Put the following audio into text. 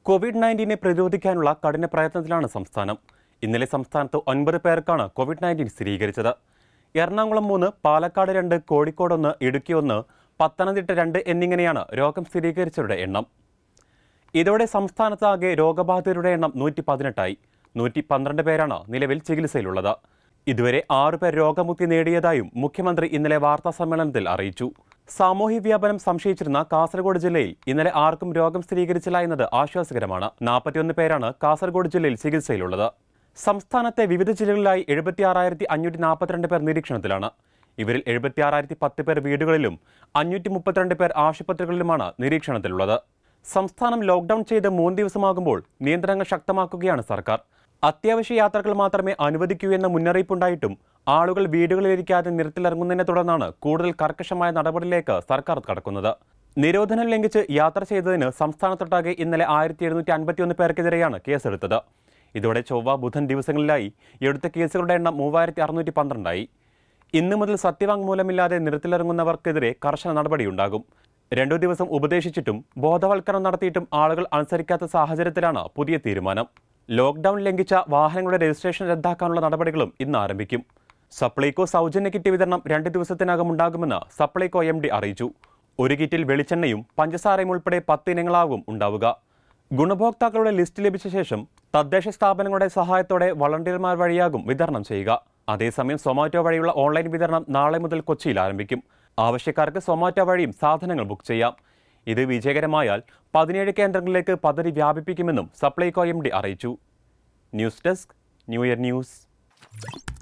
Covid നയൻറ്റീനെ പ്രതിരോധിക്കാനുള്ള കഠിന പ്രയത്നത്തിലാണ് സംസ്ഥാനം ഇന്നലെ സംസ്ഥാനത്ത് ഒൻപത് പേർക്കാണ് കോവിഡ് നയൻറ്റീൻ സ്ഥിരീകരിച്ചത് എറണാകുളം മൂന്ന് പാലക്കാട് രണ്ട് കോഴിക്കോട് ഒന്ന് ഇടുക്കി ഒന്ന് പത്തനംതിട്ട രണ്ട് എന്നിങ്ങനെയാണ് രോഗം സ്ഥിരീകരിച്ചവരുടെ എണ്ണം ഇതോടെ സംസ്ഥാനത്താകെ രോഗബാധിതരുടെ എണ്ണം നൂറ്റി പതിനെട്ടായി നൂറ്റി പന്ത്രണ്ട് പേരാണ് നിലവിൽ ചികിത്സയിലുള്ളത് ഇതുവരെ ആറു പേർ രോഗമുക്തി നേടിയതായും മുഖ്യമന്ത്രി ഇന്നലെ വാർത്താ സമ്മേളനത്തിൽ അറിയിച്ചു സാമൂഹ്യ വ്യാപനം സംശയിച്ചിരുന്ന കാസർഗോഡ് ജില്ലയിൽ ഇന്നലെ ആർക്കും രോഗം സ്ഥിരീകരിച്ചില്ല എന്നത് ആശ്വാസകരമാണ് നാൽപ്പത്തിയൊന്ന് പേരാണ് കാസർഗോഡ് ജില്ലയിൽ ചികിത്സയിലുള്ളത് സംസ്ഥാനത്തെ വിവിധ ജില്ലകളിലായി എഴുപത്തി ആറായിരത്തി അഞ്ഞൂറ്റി നാൽപ്പത്തിരണ്ട് പേർ നിരീക്ഷണത്തിലാണ് ഇവരിൽ എഴുപത്തി ആറായിരത്തി പത്ത് പേർ വീടുകളിലും അഞ്ഞൂറ്റി മുപ്പത്തിരണ്ട് പേർ ആശുപത്രികളിലുമാണ് നിരീക്ഷണത്തിലുള്ളത് സംസ്ഥാനം ലോക്ഡൌൺ ചെയ്ത് മൂന്ന് ദിവസമാകുമ്പോൾ നിയന്ത്രണങ്ങൾ ശക്തമാക്കുകയാണ് സർക്കാർ അത്യാവശ്യ യാത്രകൾ മാത്രമേ അനുവദിക്കൂ എന്ന മുന്നറിയിപ്പുണ്ടായിട്ടും ആളുകൾ വീടുകളിലിരിക്കാതെ നിരത്തിലിറങ്ങുന്നതിനെ തുടർന്നാണ് കൂടുതൽ കർക്കശമായ നടപടിയിലേക്ക് സർക്കാർ കടക്കുന്നത് നിരോധനം ലംഘിച്ച് യാത്ര ചെയ്തതിന് സംസ്ഥാനത്തൊട്ടാകെ ഇന്നലെ ആയിരത്തി എഴുന്നൂറ്റി അൻപത്തിയൊന്ന് പേർക്കെതിരെയാണ് കേസെടുത്തത് ഇതോടെ ചൊവ്വ ബുധൻ ദിവസങ്ങളിലായി എടുത്ത കേസുകളുടെ എണ്ണം മൂവായിരത്തി അറുന്നൂറ്റി പന്ത്രണ്ടായി ഇന്നു മുതൽ സത്യവാങ്മൂലമില്ലാതെ നിരത്തിലിറങ്ങുന്നവർക്കെതിരെ കർശന നടപടിയുണ്ടാകും രണ്ടു ദിവസം ഉപദേശിച്ചിട്ടും ബോധവൽക്കരണം നടത്തിയിട്ടും ആളുകൾ അനുസരിക്കാത്ത സാഹചര്യത്തിലാണ് പുതിയ തീരുമാനം ലോക്ഡൌൺ ലംഘിച്ച വാഹനങ്ങളുടെ രജിസ്ട്രേഷൻ റദ്ദാക്കാനുള്ള നടപടികളും ഇന്ന് ആരംഭിക്കും സപ്ലൈകോ സൗജന്യ കിറ്റ് വിതരണം രണ്ട് ദിവസത്തിനകം ഉണ്ടാകുമെന്ന് സപ്ലൈകോ എം ഡി അറിയിച്ചു ഒരു കിറ്റിൽ വെളിച്ചെണ്ണയും പഞ്ചസാരയും ഉൾപ്പെടെ പത്ത് ഇനങ്ങളാകും ഉണ്ടാവുക ഗുണഭോക്താക്കളുടെ ലിസ്റ്റ് ലഭിച്ച ശേഷം തദ്ദേശ സ്ഥാപനങ്ങളുടെ സഹായത്തോടെ വളണ്ടിയർമാർ വഴിയാകും വിതരണം ചെയ്യുക അതേസമയം സൊമാറ്റോ വഴിയുള്ള ഓൺലൈൻ വിതരണം നാളെ മുതൽ കൊച്ചിയിൽ ആരംഭിക്കും ആവശ്യക്കാർക്ക് സൊമാറ്റോ വഴിയും സാധനങ്ങൾ ബുക്ക് ചെയ്യാം ഇത് വിജയകരമായാൽ പതിനേഴ് കേന്ദ്രങ്ങളിലേക്ക് പദ്ധതി വ്യാപിപ്പിക്കുമെന്നും സപ്ലൈകോ എം ഡി അറിയിച്ചു news desk new year news